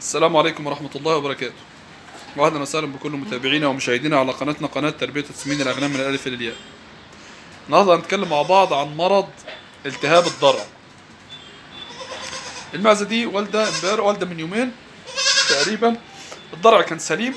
السلام عليكم ورحمة الله وبركاته وأهلا وسهلا بكل متابعينا ومشاهدينا على قناتنا قناة تربية وتسمين الأغنام من الألف إلى الياء النهاردة هنتكلم مع بعض عن مرض التهاب الضرع المعزة دي والدة امبارح والدة من يومين تقريبا الضرع كان سليم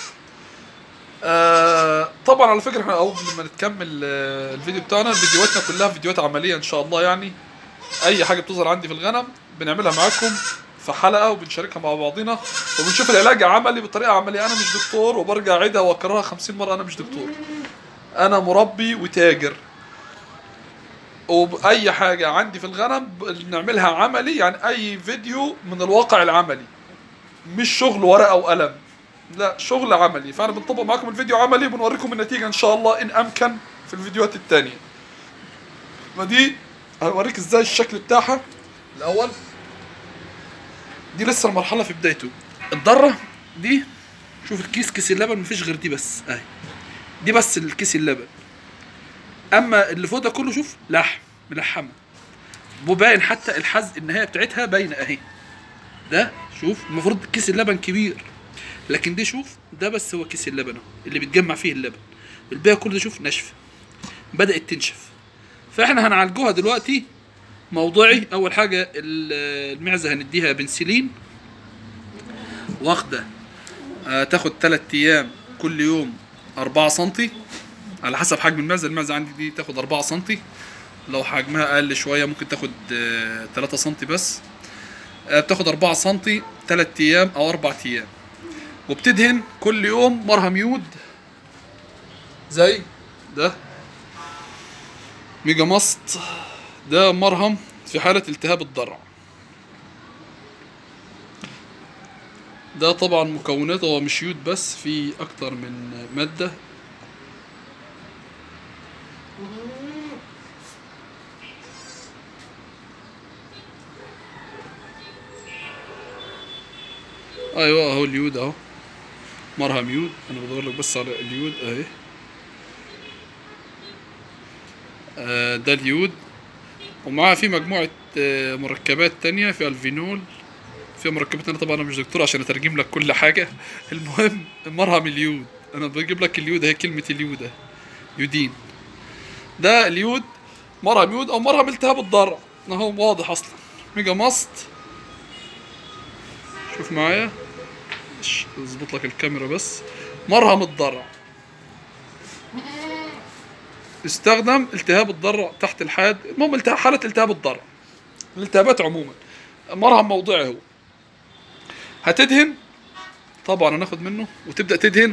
آه طبعا على فكرة احنا أول ما نتكمل آه الفيديو بتاعنا فيديوهاتنا كلها فيديوهات عملية إن شاء الله يعني أي حاجة بتظهر عندي في الغنم بنعملها معاكم في حلقه وبنشاركها مع بعضينا وبنشوف العلاج عملي بطريقه عمليه انا مش دكتور وبرجع اعيدها واكررها 50 مره انا مش دكتور انا مربي وتاجر وباي حاجه عندي في الغنم بنعملها عملي يعني اي فيديو من الواقع العملي مش شغل ورقه وقلم لا شغل عملي فانا بنطبق معاكم الفيديو عملي وبنوريكم النتيجه ان شاء الله ان امكن في الفيديوهات التانية ودي هوريك ازاي الشكل بتاعها الاول دي لسه المرحله في بدايته الضره دي شوف الكيس كيس اللبن مفيش غير دي بس اهي دي بس الكيس اللبن اما اللي فوق ده كله شوف لحم ملحمه وباين حتى الحز النهايه بتاعتها باينه اهي ده شوف المفروض كيس اللبن كبير لكن دي شوف ده بس هو كيس اللبن اهو اللي بيتجمع فيه اللبن الباقي كله ده شوف ناشفه بدات تنشف فاحنا هنعالجوها دلوقتي موضوعي اول حاجه المعزه هنديها بنسلين واخده آه تاخد 3 ايام كل يوم 4 سنتي على حسب حجم المعزه المعزه عندي دي تاخد 4 سنتي لو حجمها اقل شويه ممكن تاخد آه 3 سنتي بس آه بتاخد 4 سنتي 3 ايام او 4 ايام وبتدهن كل يوم مرهم يود زي ده ميجا ماست ده مرهم في حالة التهاب الضرع ده طبعا مكوناته هو مش يود بس في اكتر من مادة ايوه اهو اليود اهو مرهم يود انا بدور لك بس على اليود اهي آه ده اليود ومعاها في مجموعة مركبات تانية فيها الفينول فيها مركبات انا طبعا انا مش دكتور عشان اترجم لك كل حاجة المهم مرهم اليود انا بجيب لك اليود هي كلمة اليود اهي يودين ده اليود مرهم يود او مرهم التهاب الضرع اهو واضح اصلا ميجا ماست شوف معايا اظبط لك الكاميرا بس مرهم الضرع يستخدم التهاب الضرع تحت الحاد المهم التهاب حالة التهاب الضرع الالتهابات عموما مرهم موضعي هو هتدهن طبعا هناخد منه وتبدا تدهن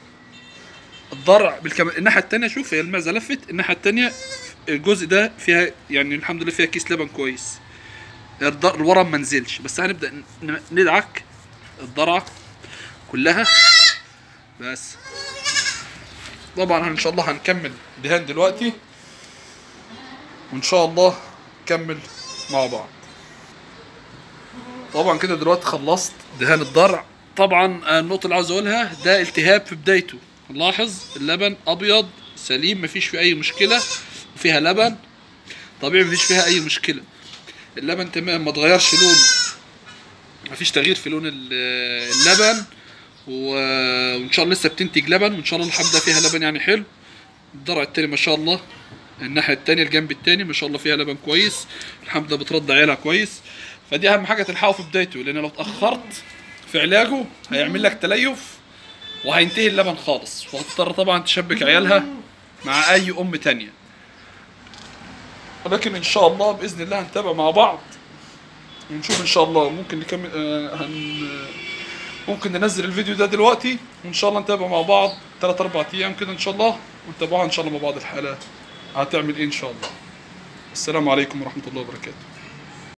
الضرع بالكم... الناحيه التانية شوف هي المعزه لفت الناحيه التانية الجزء ده فيها يعني الحمد لله فيها كيس لبن كويس الورم ما نزلش بس هنبدا ندعك الضرعه كلها بس طبعا ان شاء الله هنكمل دهان دلوقتي وان شاء الله نكمل مع بعض طبعا كده دلوقتي خلصت دهان الضرع طبعا النقطة اللي عاوز اقولها ده التهاب في بدايته لاحظ اللبن ابيض سليم مفيش فيه اي مشكلة وفيها لبن طبيعي مفيش فيها اي مشكلة اللبن تمام ما اتغيرش لونه مفيش تغيير في لون اللبن وان شاء الله لسه بتنتج لبن وان شاء الله الحمد لله فيها لبن يعني حلو الضرع التاني ما شاء الله الناحيه التانية الجنب التاني ما شاء الله فيها لبن كويس الحمد لله بترضع عيالها كويس فدي اهم حاجه تلحقه في بدايته لان لو اتاخرت في علاجه هيعمل لك تليف وهينتهي اللبن خالص وهتضطر طبعا تشبك عيالها مع اي ام تانية ولكن ان شاء الله باذن الله هنتابع مع بعض ونشوف ان شاء الله ممكن نكمل آه هن ممكن ننزل الفيديو ده دلوقتي وان شاء الله نتابع مع بعض 3 4 ايام كده ان شاء الله ونتابعها ان شاء الله مع بعض الحالة هتعمل ايه ان شاء الله السلام عليكم ورحمة الله وبركاته